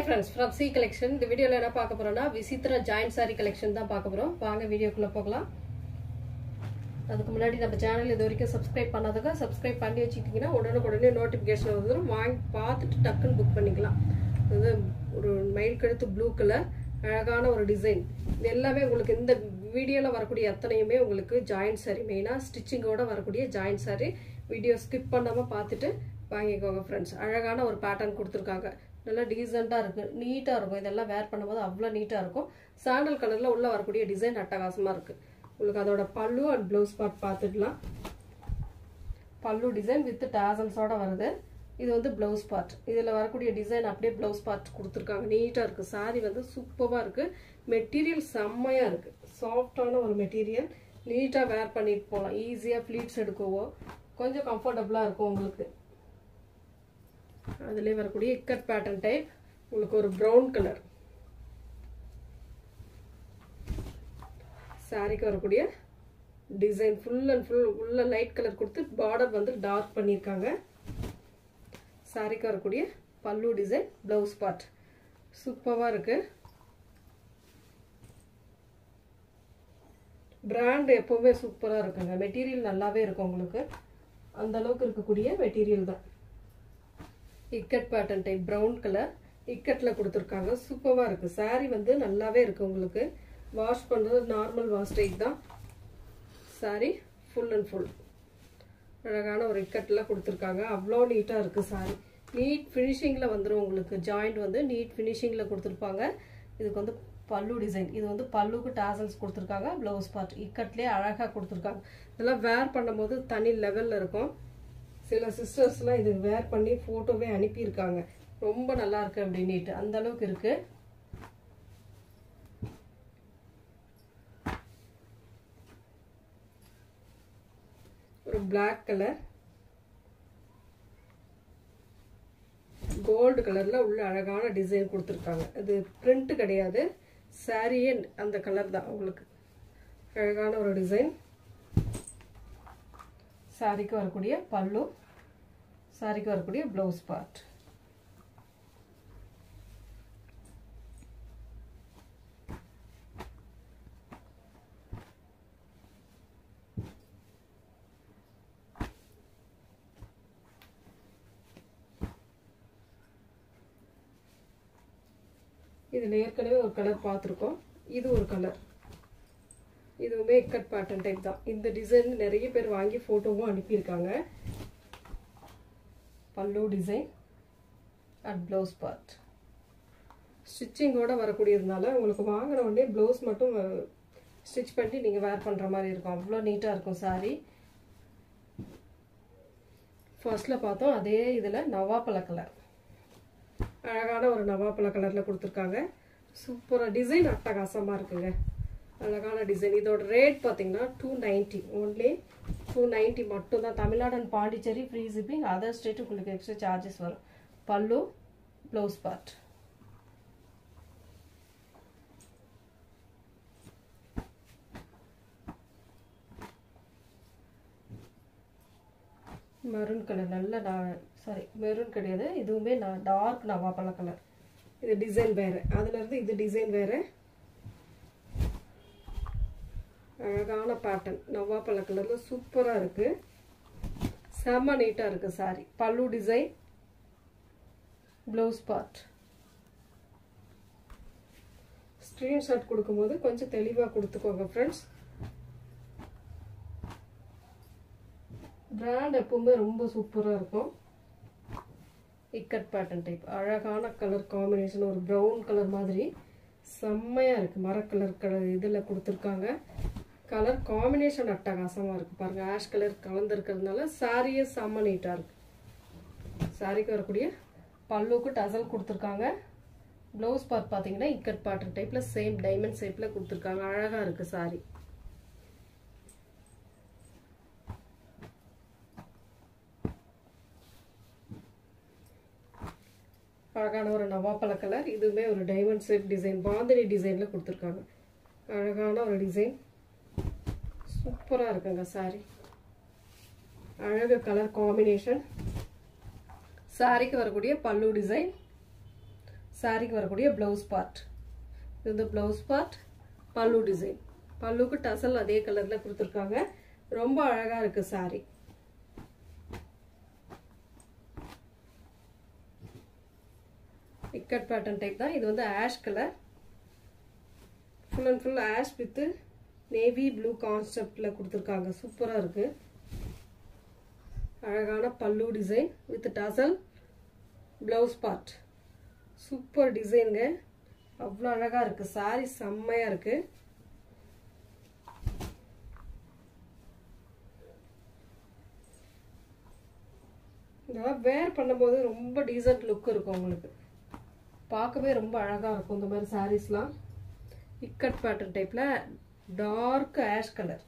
friends from C collection இந்த வீடியோவில் என்ன பார்க்க போறோம்னா விசித்ரா ஜாயிண்ட் சாரி கலெக்ஷன் தான் பார்க்க போறோம் வாங்க வீடியோக்குள்ள போகலாம் அதுக்கு முன்னாடி நம்ம சேனல் இது வரைக்கும் சப்ஸ்கிரைப் பண்ணாதவங்க சப்ஸ்கிரைப் பண்ணி வச்சுக்கிட்டிங்கன்னா உடனுக்குடனே நோட்டிஃபிகேஷன் வந்துடும் வாங்கி பார்த்துட்டு டக்குன்னு புக் பண்ணிக்கலாம் இது ஒரு மயில் கழுத்து ப்ளூ கலர் அழகான ஒரு டிசைன் இது எல்லாமே உங்களுக்கு இந்த வீடியோவில் வரக்கூடிய அத்தனையுமே உங்களுக்கு ஜாயிண்ட் சாரி மெயினாக ஸ்டிச்சிங்கோட வரக்கூடிய ஜாயிண்ட் சாரி வீடியோ ஸ்கிப் பண்ணாமல் பார்த்துட்டு வாங்கிக்கோங்க ஃப்ரெண்ட்ஸ் அழகான ஒரு பேட்டர்ன் கொடுத்துருக்காங்க நல்லா டீசெண்டாக இருக்குது நீட்டாக இருக்கும் இதெல்லாம் வேர் பண்ணும்போது அவ்வளோ நீட்டாக இருக்கும் சாண்டல் கலரில் உள்ளே வரக்கூடிய டிசைன் அட்டகாசமாக இருக்குது உங்களுக்கு அதோட பல்லு அண்ட் ப்ளவுஸ் பார்ட் பார்த்துக்கலாம் பல்லு டிசைன் வித் டேசல்ஸோட வருது இது வந்து ப்ளவுஸ் பார்ட் இதில் வரக்கூடிய டிசைன் அப்படியே ப்ளவுஸ் பார்ட் கொடுத்துருக்காங்க நீட்டாக இருக்குது சாரி வந்து சூப்பராக இருக்குது மெட்டீரியல் செம்மையாக இருக்குது சாஃப்டான ஒரு மெட்டீரியல் நீட்டாக வேர் பண்ணிட்டு போகலாம் ஈஸியாக ஃப்ளீட்ஸ் எடுக்கவோ கொஞ்சம் கம்ஃபர்டபுளாக இருக்கும் உங்களுக்கு அதுலேயே வரக்கூடிய இக்கட் பேட்டர்ன் டைப் உங்களுக்கு ஒரு ப்ரௌன் கலர் சாரிக்கு வரக்கூடிய டிசைன் ஃபுல் அண்ட் ஃபுல் உள்ள லைட் கலர் கொடுத்து பார்டர் வந்து டார்க் பண்ணியிருக்காங்க சாரிக்கு வரக்கூடிய பல்லு டிசைன் ப்ளவுஸ் பார்ட் சூப்பராக இருக்கு பிராண்ட் எப்போவுமே சூப்பராக இருக்குங்க மெட்டீரியல் நல்லாவே இருக்கும் உங்களுக்கு அந்த அளவுக்கு இருக்கக்கூடிய மெட்டீரியல் தான் ikat pattern type brown colour இக்கட்டில் கொடுத்துருக்காங்க சூப்பராக இருக்குது சாரீ வந்து நல்லாவே இருக்குது உங்களுக்கு வாஷ் பண்ணுறது நார்மல் வாஷ் டைப் தான் சாரீ ஃபுல் அண்ட் ஃபுல் அழகான ஒரு இக்கட்டில் கொடுத்துருக்காங்க அவ்வளோ நீட்டாக இருக்குது சாரீ நீட் ஃபினிஷிங்கில் வந்துடும் உங்களுக்கு ஜாயிண்ட் வந்து நீட் ஃபினிஷிங்கில் கொடுத்துருப்பாங்க இதுக்கு வந்து பல்லு டிசைன் இது வந்து பல்லுக்கு டாசல்ஸ் கொடுத்துருக்காங்க ப்ளவுஸ் பார்ட் இக்கட்லேயே அழகாக கொடுத்துருக்காங்க இதெல்லாம் வேர் பண்ணும்போது தனி லெவலில் இருக்கும் சில சிஸ்டர்ஸ்லாம் இது வேர் பண்ணி ஃபோட்டோவே அனுப்பியிருக்காங்க ரொம்ப நல்லா இருக்கு அப்படின்ட்டு அந்த அளவுக்கு இருக்கு ஒரு பிளாக் கலர் கோல்டு கலர்ல உள்ள அழகான டிசைன் கொடுத்துருக்காங்க அது பிரிண்ட் கிடையாது சாரியே அந்த கலர் தான் உங்களுக்கு அழகான ஒரு டிசைன் சாரிக்கு வரக்கூடிய பல்லு சாரிக்கு வரக்கூடிய ப்ளவுஸ் பார்ட் இதில் ஏற்கனவே ஒரு கலர் பார்த்துருக்கோம் இது ஒரு கலர் இதுவுமே கட் பேட்டர்ன் டைப் தான் இந்த டிசைன் நிறைய பேர் வாங்கி ஃபோட்டோவும் அனுப்பியிருக்காங்க pallu design and blouse part ஸ்டிச்சிங்கோட வரக்கூடியதுனால உங்களுக்கு வாங்கின உடனே ப்ளவுஸ் மட்டும் ஸ்டிச் பண்ணி நீங்கள் வேர் பண்ணுற மாதிரி இருக்கும் அவ்வளோ நீட்டாக இருக்கும் சாரி ஃபர்ஸ்டில் பார்த்தோம் அதே இதில் நவாப்பழ கலர் அழகான ஒரு நவாப்பழ கலரில் கொடுத்துருக்காங்க சூப்பராக டிசைன் அட்டகாசமாக இருக்குங்க அழகான டிசைன் இதோட ரேட் பார்த்தீங்கன்னா two ninety only two ninety மட்டும்தான் Tamil Nadu and Pondicherry free shipping other state உங்களுக்கு எக்ஸ்ட்ரா சார்ஜஸ் வரும் pallu blouse part maroon colour நல்ல நான் சாரி மெரூன் கிடையாது இதுவுமே நான் டார்க் நவாப்பழ கலர் இது டிசைன் வேறு அதுலேருந்து இது டிசைன் வேறு அழகான பேட்டர்ன் நவாப்பழ கலரில் சூப்பராக இருக்குது செம்ம நீட்டாக இருக்குது சாரி பல்லு டிசைன் ப்ளவுஸ் பார்ட் ஸ்க்ரீன்ஷாட் கொடுக்கும்போது கொஞ்சம் தெளிவாக கொடுத்துக்கோங்க ஃப்ரெண்ட்ஸ் பிராண்ட் எப்பவுமே ரொம்ப சூப்பராக இருக்கும் இக்கட் பேட்டர்ன் டைப் அழகான கலர் காம்பினேஷன் ஒரு ப்ரௌன் கலர் மாதிரி செம்மையாக இருக்குது மர கலர் கலர் இதில் கொடுத்துருக்காங்க கலர் காம்பினேஷன் அட்டகாசமாக இருக்குது பாருங்கள் ஆஷ் கலர் கலந்துருக்கிறதுனால சாரியே செம்ம நீட்டாக இருக்குது சாரிக்கு வரக்கூடிய பல்லுக்கு டசல் கொடுத்துருக்காங்க ப்ளவுஸ் பார்ட் பார்த்தீங்கன்னா இக்கட் பேட்டர்ன் டைப்பில் சேம் டைமண்ட் ஷேப்பில் கொடுத்துருக்காங்க அழகாக இருக்குது சாரி அழகான ஒரு நவாப்பழ கலர் இதுவுமே ஒரு டைமண்ட் ஷேப் டிசைன் பாந்தினி டிசைனில் கொடுத்துருக்காங்க அழகான ஒரு டிசைன் சூப்பராக இருக்குங்க சாரி அழகு கலர் காம்பினேஷன் சாரிக்கு வரக்கூடிய பல்லு டிசைன் சாரிக்கு வரக்கூடிய ப்ளவுஸ் பார்ட் இது வந்து ப்ளவுஸ் பார்ட் பல்லு டிசைன் பல்லுக்கு டசல் அதே கலரில் கொடுத்துருக்காங்க ரொம்ப அழகாக இருக்குது சாரி இக்கட் பேட்டர்ன் டைப் தான் இது வந்து ash colour full and full ash with navy blue கான்செப்டில் கொடுத்துருக்காங்க சூப்பராக இருக்குது அழகான pallu design with tassel blouse part super டிசைனுங்க அவ்வளோ அழகாக இருக்குது சாரி செம்மையாக இருக்குது இதெல்லாம் வேர் பண்ணும்போது ரொம்ப டீசென்ட் லுக் இருக்கும் உங்களுக்கு பார்க்கவே ரொம்ப அழகாக இருக்கும் இந்த மாதிரி சாரீஸ்லாம் இக்கட் பேட்டர்ன் டைப்பில் டார்க் ஆஷ் கலர்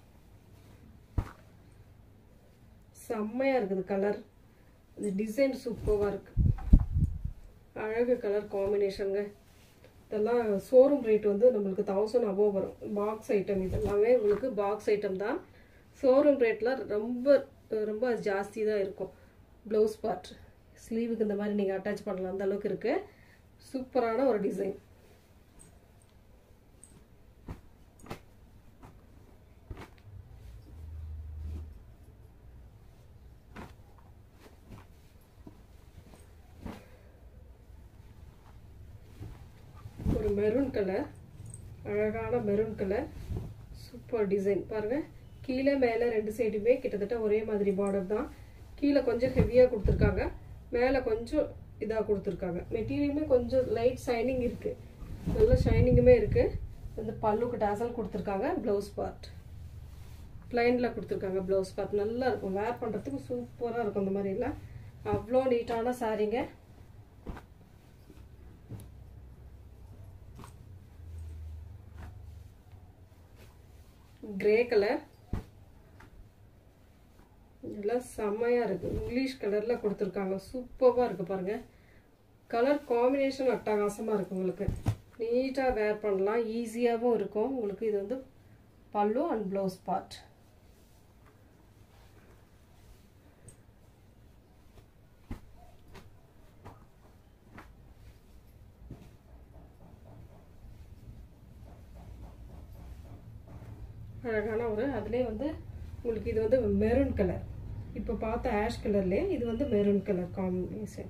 செம்மையாக இருக்குது கலர் இந்த டிசைன் சூப்பராக இருக்குது அழகு கலர் காம்பினேஷனுங்க இதெல்லாம் ஷோரூம் ரேட் வந்து நம்மளுக்கு தௌசண்ட் அபோவ் வரும் பாக்ஸ் ஐட்டம் இதெல்லாமே உங்களுக்கு பாக்ஸ் ஐட்டம் தான் ஷோரூம் ரேட்டில் ரொம்ப ரொம்ப ஜாஸ்தி தான் இருக்கும் ப்ளவுஸ் பார்ட் ஸ்லீவுக்கு இந்த மாதிரி நீங்கள் அட்டாச் பண்ணலாம் அந்த அளவுக்கு இருக்குது சூப்பரான ஒரு டிசைன் ஒரு மெரூன் கலர் அழகான மெரூன் கலர் சூப்பர் டிசைன் பாருங்கள் கீழே மேலே ரெண்டு சைடுமே கிட்டத்தட்ட ஒரே மாதிரி பார்டர் தான் கீழே கொஞ்சம் ஹெவியாக கொடுத்துருக்காங்க மேலே கொஞ்சம் இதாக கொடுத்துருக்காங்க மெட்டீரியலுமே கொஞ்சம் லைட் ஷைனிங் இருக்குது நல்ல ஷைனிங்குமே இருக்குது வந்து பல்லுக்கு டாசல் கொடுத்துருக்காங்க ப்ளவுஸ் பார்ட் ப்ளைனில் கொடுத்துருக்காங்க ப்ளவுஸ் பார்ட் நல்லா இருக்கும் வேர் பண்ணுறதுக்கு சூப்பராக இருக்கும் இந்த மாதிரிலாம் அவ்வளோ நீட்டான சாரீங்க கிரே கலர் இதெல்லாம் செம்மையாக இருக்குது இங்கிலீஷ் கலரில் கொடுத்துருக்காங்க சூப்பராக இருக்குது பாருங்கள் கலர் காம்பினேஷன் அட்டகாசமாக இருக்குது உங்களுக்கு நீட்டாக வேர் பண்ணலாம் ஈஸியாகவும் இருக்கும் உங்களுக்கு இது வந்து பல்லு அண்ட் ப்ளவுஸ் பார்ட் அழகான ஒரு அதுலேயே வந்து உங்களுக்கு இது வந்து மெரூன் கலர் இப்போ பார்த்த ஆஷ் கலர்லேயே இது வந்து மெரூன் கலர் காம்பினேஷன்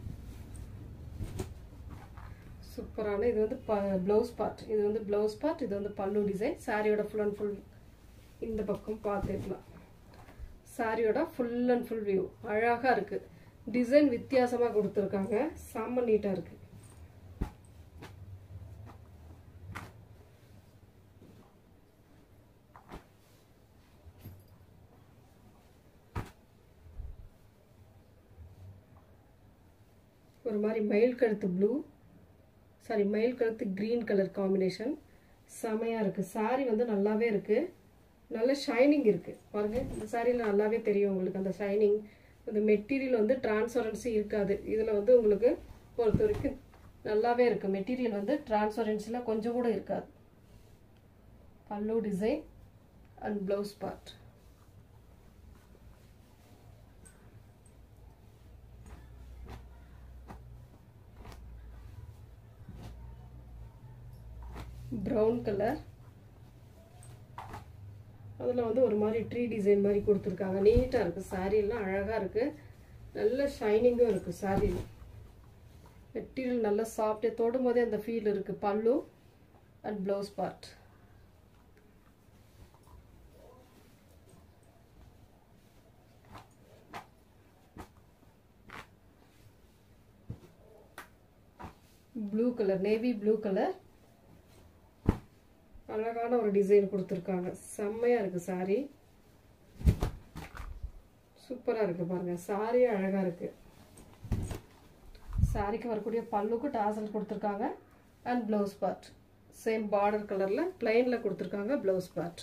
சூப்பரான இது வந்து ப ப்ளவுஸ் பார்ட் இது வந்து ப்ளவுஸ் பார்ட் இது வந்து பல்லு டிசைன் சாரியோட ஃபுல் அண்ட் ஃபுல் இந்த பக்கம் பார்த்துக்கலாம் சாரியோட ஃபுல் அண்ட் ஃபுல் வியூ அழகாக இருக்குது டிசைன் வித்தியாசமாக கொடுத்துருக்காங்க செம்ம நீட்டாக இருக்குது ஒரு மாதிரி மயில் கழுத்து ப்ளூ சாரி மயில் கழுத்து க்ரீன் கலர் காம்பினேஷன் செமையாக இருக்குது சாரி வந்து நல்லாவே இருக்குது நல்ல ஷைனிங் இருக்குது பாருங்கள் இந்த சாரியில் நல்லாவே தெரியும் உங்களுக்கு அந்த ஷைனிங் அந்த மெட்டீரியல் வந்து டிரான்ஸ்பரன்சி இருக்காது இதில் வந்து உங்களுக்கு பொறுத்த வரைக்கும் நல்லாவே இருக்குது மெட்டீரியல் வந்து டிரான்ஸ்பரன்சியில் கொஞ்சம் கூட இருக்காது pallu design and blouse part brown colour அதில் வந்து ஒரு மாதிரி ட்ரீ டிசைன் மாதிரி கொடுத்துருக்காங்க நீட்டாக இருக்குது சாரீலாம் அழகாக இருக்குது நல்ல ஷைனிங்கும் இருக்குது சாரியில் மெட்டீரியல் நல்லா சாஃப்டே தொடும் போதே அந்த ஃபீல் இருக்குது pallu and blouse part blue colour navy blue colour அழகான ஒரு டிசைன் கொடுத்துருக்காங்க செம்மையாக இருக்குது சாரி சூப்பராக இருக்குது பாருங்கள் சாரி அழகாக இருக்குது சாரிக்கு வரக்கூடிய பல்லுக்கு டாசல் கொடுத்துருக்காங்க and blouse part same border கலரில் பிளைனில் கொடுத்துருக்காங்க ப்ளவுஸ் பார்ட்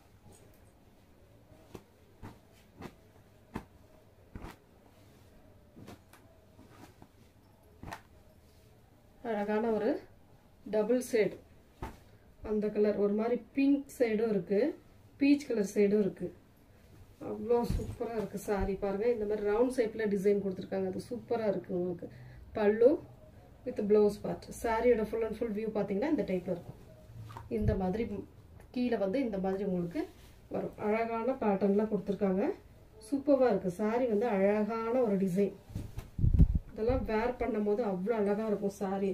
அழகான ஒரு டபுள் ஷேட் அந்த கலர் ஒரு மாதிரி பிங்க் சைடும் இருக்குது பீச் கலர் சைடும் இருக்குது அவ்வளோ சூப்பராக இருக்குது சாரி பாருங்கள் இந்த மாதிரி ரவுண்ட் ஷேப்பில் டிசைன் கொடுத்துருக்காங்க அது சூப்பராக இருக்குது உங்களுக்கு பல்லு வித் ப்ளவுஸ் பார்ட் சாரியோட ஃபுல் அண்ட் ஃபுல் வியூ பார்த்தீங்கன்னா இந்த டைப்பில் இருக்கும் இந்த மாதிரி கீழே வந்து இந்த மாதிரி உங்களுக்கு வரும் அழகான பேட்டர்ன்லாம் கொடுத்துருக்காங்க சூப்பராக இருக்குது சாரி வந்து அழகான ஒரு டிசைன் இதெல்லாம் வேர் பண்ணும் போது அவ்வளோ அழகாக இருக்கும் சாரி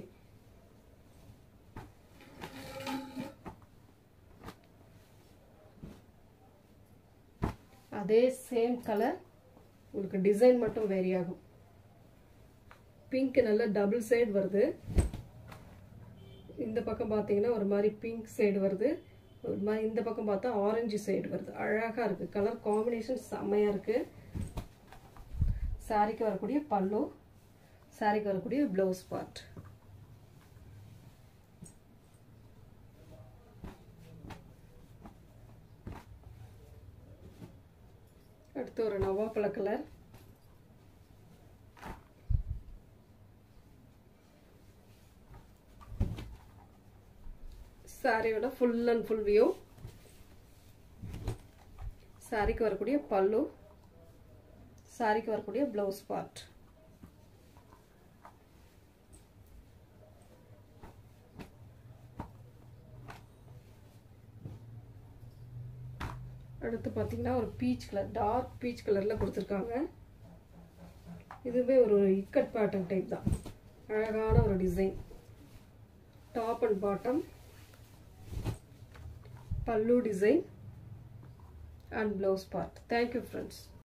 அதே சேம் கலர் உங்களுக்கு டிசைன் மட்டும் வேரி ஆகும் பிங்க் நல்ல டபுள் சைடு வருது இந்த பக்கம் பார்த்தீங்கன்னா ஒரு மாதிரி பிங்க் சைடு வருது ஒரு மாதிரி இந்த பக்கம் பார்த்தா ஆரஞ்சு சைடு வருது அழகாக இருக்குது கலர் காம்பினேஷன் செம்மையாக இருக்குது சாரிக்கு வரக்கூடிய பல்லு சாரிக்கு வரக்கூடிய ப்ளவுஸ் பார்ட் அடுத்து ஒரு நவாப்பழ கலர் சாரியோட ஃபுல் அண்ட் ஃபுல் வியூ சாரிக்கு வரக்கூடிய பல்லு சாரிக்கு வரக்கூடிய ப்ளவுஸ் பார்ட் அடுத்து பார்த்தீங்கன்னா ஒரு பீச் கலர் டார்க் பீச் கலரில் கொடுத்துருக்காங்க இதுவே ஒரு இக்கட் பேட்டர்ன் டைப் தான் அழகான ஒரு design top and bottom pallu design and blouse part thank you friends